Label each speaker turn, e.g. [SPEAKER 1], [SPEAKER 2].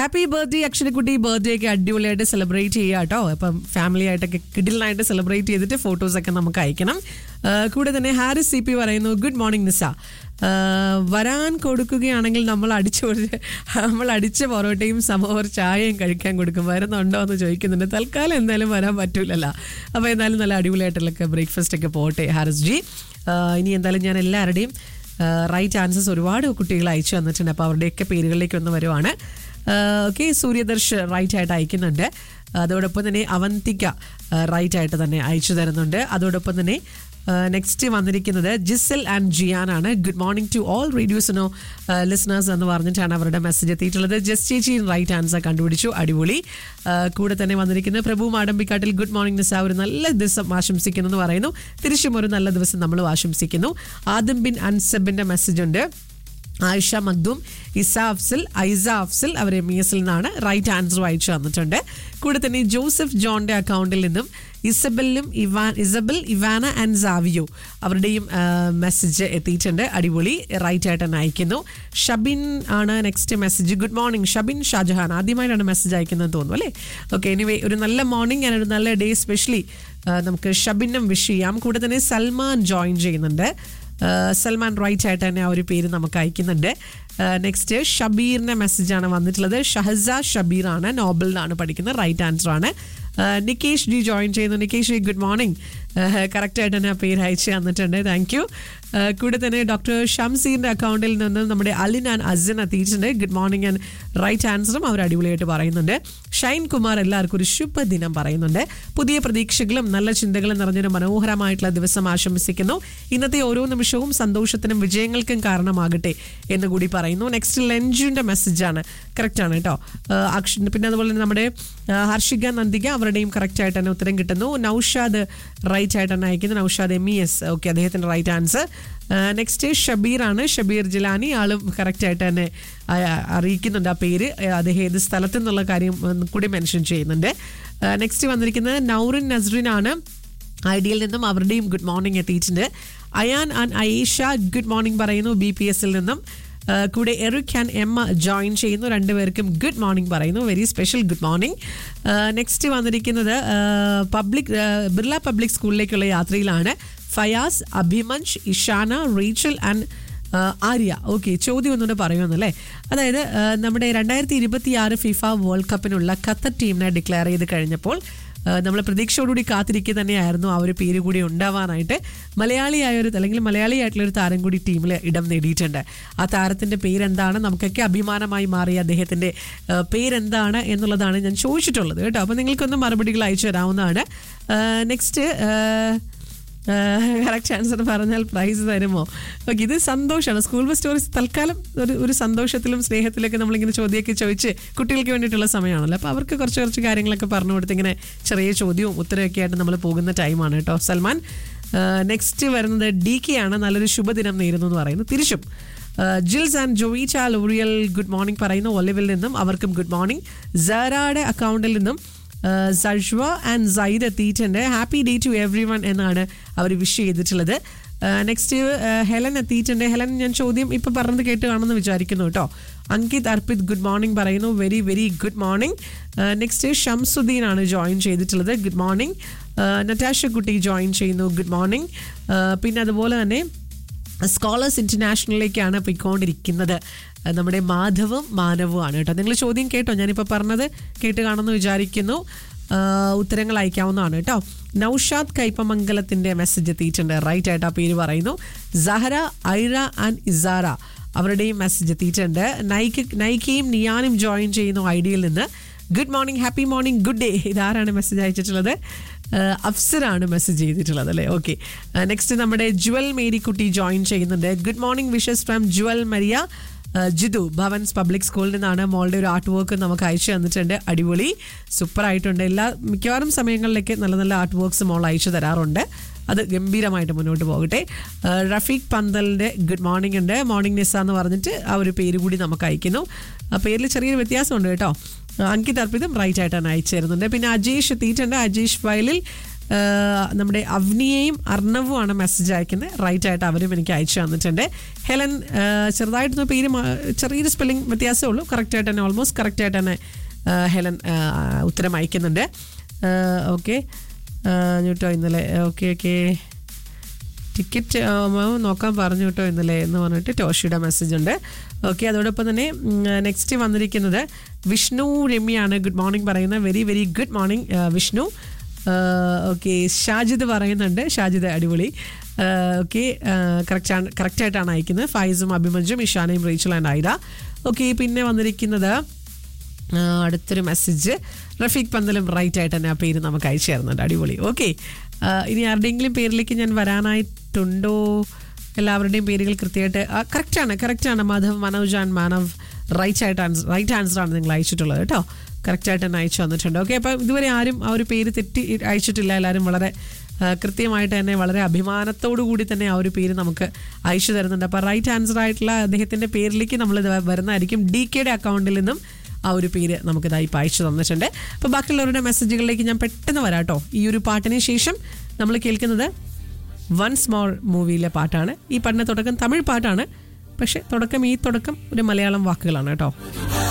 [SPEAKER 1] happy birthday അക്ഷരക്കുട്ടി birthday ഒക്കെ അടിപൊളിയായിട്ട് celebrate ചെയ്യുക കേട്ടോ അപ്പം ഫാമിലി ആയിട്ടൊക്കെ കിഡിലായിട്ട് സെലിബ്രേറ്റ് ചെയ്തിട്ട് ഫോട്ടോസ് ഒക്കെ നമുക്ക് അയക്കണം ആ, കൂടെ തന്നെ ഹാരിസ് സി പി പറയുന്നു ഗുഡ് മോർണിംഗ് നിസ ആ, വരാൻ കൊടുക്കുകയാണെങ്കിൽ നമ്മൾ അടിച്ച ഒരു- നമ്മൾ അടിച്ച പൊറോട്ടയും സമോർ ചായയും കഴിക്കാൻ കൊടുക്കും വരുന്നുണ്ടോ എന്ന് ചോദിക്കുന്നുണ്ട് തൽക്കാലം എന്തായാലും വരാൻ പറ്റൂലല്ലോ അപ്പോൾ എന്തായാലും നല്ല അടിപൊളിയായിട്ടുള്ള ബ്രേക്ക്ഫാസ്റ്റ് ഒക്കെ പോട്ടെ ഹാരിസ് ജി ആ, ഇനി എന്തായാലും ഞാൻ എല്ലാവരുടെയും റൈറ്റ് ആൻസേഴ്സ് ഒരുപാട് കുട്ടികൾ അയച്ചു തന്നിട്ടുണ്ട് അപ്പോൾ അവരുടെയൊക്കെ പേരുകളിലേക്ക് ഒന്ന് വരുവാണ് ഓക്കെ സൂര്യദർശ് റൈറ്റ് ആയിട്ട് അയക്കുന്നുണ്ട് അതോടൊപ്പം തന്നെ അവന്തിക റൈറ്റ് ആയിട്ട് തന്നെ അയച്ചു തരുന്നുണ്ട് അതോടൊപ്പം തന്നെ നെക്സ്റ്റ് വന്നിരിക്കുന്നത് ജിസൽ ആൻഡ് ജിയാൻ ആണ് ഗുഡ് മോർണിംഗ് ടു ഓൾ റേഡിയോസിനോ ലിസണേഴ്സ് എന്ന് പറഞ്ഞിട്ടാണ് അവരുടെ മെസ്സേജ് എത്തിയിട്ടുള്ളത് ജസ്റ്റ് ചേച്ചി റൈറ്റ് ആൻസർ കണ്ടുപിടിച്ചു അടിപൊളി ആ, കൂടെ തന്നെ വന്നിരിക്കുന്നത് പ്രഭു മാടമ്പിക്കാട്ടിൽ ഗുഡ് മോർണിംഗ് നിസ ഒരു നല്ല ദിവസം ആശംസിക്കുന്നു എന്ന് പറയുന്നു തിരിച്ചും ഒരു നല്ല ദിവസം നമ്മൾ ആശംസിക്കുന്നു ആദം ബിൻ അൻസബിന്റെ മെസ്സേജ് ഉണ്ട് ആയിഷ മഖ്ദൂം ഇസ അഫ്സൽ ഐസ അഫ്സൽ അവർ എം ഇ എസിൽ നിന്നാണ് റൈറ്റ് ആൻസർ അയച്ചു തന്നിട്ടുണ്ട് കൂടെ തന്നെ ജോസഫ് ജോണിന്റെ അക്കൗണ്ടിൽ നിന്നും ഇസബലിലും ഇവാൻ ഇസബൽ ഇവാന ആൻഡ് സാവിയോ അവരുടെയും മെസ്സേജ് എത്തിയിട്ടുണ്ട് അടിപൊളി റൈറ്റ് ആയിട്ട് തന്നെ അയക്കുന്നു ഷബിൻ ആണ് next message good morning Shabin Shajahan ആദ്യമായിട്ടാണ് മെസ്സേജ് അയക്കുന്നത് തോന്നുന്നു അല്ലേ ഓക്കെ എനിവേ ഒരു നല്ല മോർണിംഗ് ആൻഡ് ഒരു നല്ല ഡേ സ്പെഷ്യലി നമുക്ക് ഷബിനും വിഷ് ചെയ്യാം കൂടെ തന്നെ സൽമാൻ ജോയിൻ ചെയ്യുന്നുണ്ട് ആ, സൽമാൻ റൈറ്റ് ആയിട്ട് തന്നെ ആ ഒരു പേര് നമുക്ക് അയക്കുന്നുണ്ട് നെക്സ്റ്റ് ഷബീറിന്റെ മെസ്സേജാണ് വന്നിട്ടുള്ളത് ഷഹസ ഷബീർ ആണ് നോബലിനാണ് പഠിക്കുന്നത് റൈറ്റ് ആൻസർ ആണ് ആ, നികേഷ് ജി ജോയിൻ ചെയ്യുന്നു Nikesh ji good morning correct ആയിട്ട് തന്നെ ആ പേര് അയച്ചു തന്നിട്ടുണ്ട് താങ്ക് യു കൂടെ തന്നെ ഡോക്ടർ ഷംസീറിന്റെ അക്കൗണ്ടിൽ നിന്ന് നമ്മുടെ അലിൻ ആൻഡ് അസിൻ എത്തിയിട്ടുണ്ട് ഗുഡ് മോർണിംഗ് ആൻഡ് റൈറ്റ് ആൻസറും അവർ അടിപൊളിയായിട്ട് പറയുന്നുണ്ട് ഷൈൻ കുമാർ എല്ലാവർക്കും ഒരു ശുഭദിനം പറയുന്നുണ്ട് പുതിയ പ്രതീക്ഷകളും നല്ല ചിന്തകളും നിറഞ്ഞൊരു മനോഹരമായിട്ടുള്ള ദിവസം ആശംസിക്കുന്നു ഇന്നത്തെ ഓരോ നിമിഷവും സന്തോഷത്തിനും വിജയങ്ങൾക്കും കാരണമാകട്ടെ എന്ന് കൂടി പറയുന്നു നെക്സ്റ്റ് ലെഞ്ചുവിന്റെ മെസ്സേജാണ് കറക്റ്റ് ആണ് കേട്ടോ അക്ഷ പിന്നെ അതുപോലെ തന്നെ നമ്മുടെ ആ, ഹർഷിക നന്ദിക അവരുടെയും കറക്റ്റ് ആയിട്ട് തന്നെ ഉത്തരം കിട്ടുന്നു നൌഷാദ് റൈറ്റ് ആയിട്ട് തന്നെ അയക്കുന്നു Naushad M E S okay അദ്ദേഹത്തിന്റെ റൈറ്റ് ആൻസർ നെക്സ്റ്റ് ഷബീർ ആണ് ഷബീർ ജിലാനി ആളും കറക്റ്റ് ആയിട്ട് തന്നെ ആ, അറിയിക്കുന്നുണ്ട് ആ പേര് ആ, അദ്ദേഹം ഏത് സ്ഥലത്തു നിന്നുള്ള കാര്യം ഒന്ന് കൂടി മെൻഷൻ ചെയ്യുന്നുണ്ട് നെക്സ്റ്റ് വന്നിരിക്കുന്നത് നൗറിൻ നസ്റിൻ ആണ് ഐഡിയയിൽ നിന്നും അവരുടെയും ഗുഡ് മോർണിംഗ് എത്തിയിട്ടുണ്ട് Ayan and Ayesha good morning പറയുന്നു ബി പി എസിൽ നിന്നും ആ, കൂടെ എറിക് ആൻഡ് എമ്മ ജോയിൻ ചെയ്യുന്നു രണ്ടുപേർക്കും ഗുഡ് മോർണിംഗ് പറയുന്നു very special good morning next വന്നിരിക്കുന്നത് പബ്ലിക് ബിർള പബ്ലിക് സ്കൂളിലേക്കുള്ള യാത്രയിലാണ് ഫയാസ് അഭിമഞ്ച് ഇഷാന റീച്ചൽ ആൻഡ് ആര്യ ഓക്കെ ചോദ്യം ഒന്നുകൂടെ പറയുമെന്നല്ലേ അതായത് ആ, നമ്മുടെ രണ്ടായിരത്തി ഇരുപത്തി ആറ് ഫിഫ വേൾഡ് കപ്പിനുള്ള ഖത്തർ ടീമിനെ ഡിക്ലെയർ ചെയ്ത് കഴിഞ്ഞപ്പോൾ നമ്മൾ പ്രതീക്ഷയോടുകൂടി കാത്തിരിക്കുക തന്നെയായിരുന്നു ആ ഒരു പേര് കൂടി ഉണ്ടാവാനായിട്ട് മലയാളിയായ ഒരു അല്ലെങ്കിൽ മലയാളിയായിട്ടുള്ള ഒരു താരം കൂടി ടീമിൽ ഇടം നേടിയിട്ടുണ്ട് ആ താരത്തിന്റെ പേരെന്താണ് നമുക്കൊക്കെ അഭിമാനമായി മാറിയ അദ്ദേഹത്തിന്റെ ആ, പേരെന്താണ് എന്നുള്ളതാണ് ഞാൻ ചോദിച്ചിട്ടുള്ളത് കേട്ടോ അപ്പോൾ നിങ്ങൾക്കൊന്ന് മറുപടികൾ അയച്ചു തരാവുന്നതാണ് നെക്സ്റ്റ് കറക്റ്റ് ആൻസർ പറഞ്ഞാൽ പ്രൈസ് തരുമോ ഓക്കെ ഇത് സന്തോഷമാണ് സ്കൂൾ ബസ് സ്റ്റോറീസ് തൽക്കാലം ഒരു ഒരു സന്തോഷത്തിലും സ്നേഹത്തിലൊക്കെ നമ്മളിങ്ങനെ ചോദ്യമൊക്കെ ചോദിച്ച് കുട്ടികൾക്ക് വേണ്ടിയിട്ടുള്ള സമയമാണല്ലോ അപ്പോൾ അവർക്ക് കുറച്ച് കുറച്ച് കാര്യങ്ങളൊക്കെ പറഞ്ഞു കൊടുത്ത് ഇങ്ങനെ ചെറിയ ചോദ്യവും ഉത്തരവൊക്കെ ആയിട്ട് നമ്മൾ പോകുന്ന ടൈമാണ് കേട്ടോ സൽമാൻ നെക്സ്റ്റ് വരുന്നത് ഡി കെ ആണ് നല്ലൊരു ശുഭദിനം നേരുന്നു എന്ന് പറയുന്നു തിരിച്ചും Jils and Joicha Loriyal good morning പറയുന്നു ഒലിവിൽ നിന്നും അവർക്കും ഗുഡ് മോർണിംഗ് സാരയുടെ അക്കൗണ്ടിൽ നിന്നും സഷ്വ ആൻഡ് സൈദ് എത്തിയിട്ടുണ്ട് happy day to everyone എന്നാണ് അവർ വിഷ് ചെയ്തിട്ടുള്ളത് നെക്സ്റ്റ് ഹെലൻ എത്തിയിട്ടുണ്ട് ഹെലൻ ഞാൻ ചോദ്യം ഇപ്പൊ പറഞ്ഞത് കേട്ട് കാണുമെന്ന് വിചാരിക്കുന്നു കേട്ടോ അങ്കിത് അർപ്പിത് ഗുഡ് മോർണിംഗ് പറയുന്നു very very good morning next Shamsuddin ആണ് ജോയിൻ ചെയ്തിട്ടുള്ളത് ഗുഡ് മോർണിംഗ് നറ്റാഷ കുട്ടി ജോയിൻ ചെയ്യുന്നു ഗുഡ് മോർണിംഗ് പിന്നെ അതുപോലെ തന്നെ സ്കോളേഴ്സ് ഇന്റർനാഷണലിലേക്കാണ് പോയിക്കൊണ്ടിരിക്കുന്നത് അത് നമ്മുടെ മാധവും മാനവുമാണ് കേട്ടോ നിങ്ങൾ ചോദ്യം കേട്ടോ ഞാനിപ്പോൾ പറഞ്ഞത് കേട്ട് കാണുമെന്ന് വിചാരിക്കുന്നു ആ, ഉത്തരങ്ങൾ അയക്കാവുന്നതാണ് കേട്ടോ നൌഷാദ് കൈപ്പമംഗലത്തിന്റെ മെസ്സേജ് എത്തിയിട്ടുണ്ട് റൈറ്റ് ആയിട്ട് ആ പേര് പറയുന്നു സഹറ ഐറ ആൻഡ് ഇസാറ അവരുടെയും മെസ്സേജ് എത്തിയിട്ടുണ്ട് നൈക്ക് നൈക്കയും നിയാനും ജോയിൻ ചെയ്യുന്നു ഐഡിയയിൽ നിന്ന് good morning happy morning good day ഇതാരാണ് മെസ്സേജ് അയച്ചിട്ടുള്ളത് അഫ്സറാണ് മെസ്സേജ് ചെയ്തിട്ടുള്ളത് അല്ലേ ഓക്കെ നെക്സ്റ്റ് നമ്മുടെ ജുവൽ മേരിക്കുട്ടി ജോയിൻ ചെയ്യുന്നുണ്ട് good morning wishes from Jewel Maria ആ, ജിതു ഭവൻസ് പബ്ലിക് സ്കൂളിൽ നിന്നാണ് മോളുടെ ഒരു ആർട്ട് വർക്ക് നമുക്ക് അയച്ചു തന്നിട്ടുണ്ട് അടിപൊളി സൂപ്പർ ആയിട്ടുണ്ട് എല്ലാ മിക്കവാറും സമയങ്ങളിലേക്ക് നല്ല നല്ല ആർട്ട് വർക്ക്സ് മോൾ അയച്ചു തരാറുണ്ട് അത് ഗംഭീരമായിട്ട് മുന്നോട്ട് പോകട്ടെ ആ, റഫീഖ് പന്തലിന്റെ ഗുഡ് മോർണിംഗ് ഉണ്ട് മോർണിംഗ് നിസ എന്ന് പറഞ്ഞിട്ട് ആ ഒരു പേര് കൂടി നമുക്ക് അയക്കുന്നു ആ പേരിൽ ചെറിയൊരു വ്യത്യാസമുണ്ട് കേട്ടോ അങ്കിത് അർപ്പിതം റൈറ്റ് ആയിട്ടാണ് അയച്ചു തരുന്നുണ്ട് പിന്നെ അജേഷ് എത്തിയിട്ടുണ്ട് അജേഷ് ഫയലിൽ ആ, നമ്മുടെ അവനിയെയും അർണവുമാണ് മെസ്സേജ് അയക്കുന്നത് റൈറ്റ് ആയിട്ട് അവരും എനിക്ക് അയച്ചു തന്നിട്ടുണ്ട് ഹെലൻ ആ, ചെറുതായിട്ടൊന്ന് പേര് മാ- ചെറിയൊരു സ്പെല്ലിംഗ് വ്യത്യാസമേ ഉള്ളൂ കറക്റ്റായിട്ട് തന്നെ ഓൾമോസ്റ്റ് കറക്റ്റായിട്ട് തന്നെ ആ, ഹെലൻ ആ, ഉത്തരം അയക്കുന്നുണ്ട് ഓക്കെ കേട്ടോ ഇന്നലെ ഓക്കെ ഓക്കെ ടിക്കറ്റ് നോക്കാൻ പറഞ്ഞു കേട്ടോ ഇന്നലെ എന്ന് പറഞ്ഞിട്ട് ടോഷിയുടെ മെസ്സേജ് ഉണ്ട് ഓക്കെ അതോടൊപ്പം തന്നെ നെക്സ്റ്റ് വന്നിരിക്കുന്നത് വിഷ്ണു രമ്യാണ് ഗുഡ് മോർണിംഗ് പറയുന്ന very very good morning Vishnu okay Shajid പറയുന്നുണ്ട് ഷാജിദ് അടിപൊളി ഓക്കെ കറക്റ്റ് കറക്റ്റായിട്ടാണ് അയക്കുന്നത് ഫൈസും അഭിമഞ്ജും ഇഷാനയും റീച്ചൽ ആൻഡ് ഐഡ ഓക്കെ പിന്നെ വന്നിരിക്കുന്നത് ആ, അടുത്തൊരു മെസ്സേജ് റഫീഖ് പന്തലും റൈറ്റ് ആയിട്ട് തന്നെ ആ പേര് നമുക്ക് അയച്ചു തരുന്നുണ്ട് അടിപൊളി ഓക്കെ ഇനി ആരുടെയെങ്കിലും പേരിലേക്ക് ഞാൻ വരാനായിട്ടുണ്ടോ എല്ലാവരുടെയും പേരുകൾ കൃത്യമായിട്ട് കറക്റ്റാണ് കറക്റ്റാണ് മാധവ് മനോജ് ആൻഡ് മാനവ് റൈറ്റ് ആയിട്ട് ആൻസർ റൈറ്റ് ആൻസറാണ് നിങ്ങൾ അയച്ചിട്ടുള്ളത് കേട്ടോ കറക്റ്റായിട്ട് തന്നെ അയച്ചു വന്നിട്ടുണ്ട് ഓക്കെ അപ്പം ഇതുവരെ ആരും ആ ഒരു പേര് തെറ്റി അയച്ചിട്ടില്ല എല്ലാവരും വളരെ ആ, കൃത്യമായിട്ട് തന്നെ വളരെ അഭിമാനത്തോടു കൂടി തന്നെ ആ ഒരു പേര് നമുക്ക് അയച്ചു തരുന്നുണ്ട് അപ്പോൾ റൈറ്റ് ആൻസർ ആയിട്ടുള്ള അദ്ദേഹത്തിൻ്റെ പേരിലേക്ക് നമ്മൾ ഇത് വരുന്നതായിരിക്കും ഡി കെയുടെ അക്കൗണ്ടിൽ നിന്നും ആ ഒരു പേര് നമുക്കിതായി ഇപ്പോൾ അയച്ചു തന്നിട്ടുണ്ട് അപ്പോൾ ബാക്കിയുള്ളവരുടെ മെസ്സേജുകളിലേക്ക് ഞാൻ പെട്ടെന്ന് വരാം കേട്ടോ ഈ ഒരു പാട്ടിന് ശേഷം നമ്മൾ കേൾക്കുന്നത് വൺസ് മോർ മൂവിയിലെ പാട്ടാണ് ഈ പാട്ടിൻ്റെ തുടക്കം തമിഴ് പാട്ടാണ് പക്ഷേ തുടക്കം ഈ തുടക്കം ഒരു മലയാളം വാക്കുകളാണ് കേട്ടോ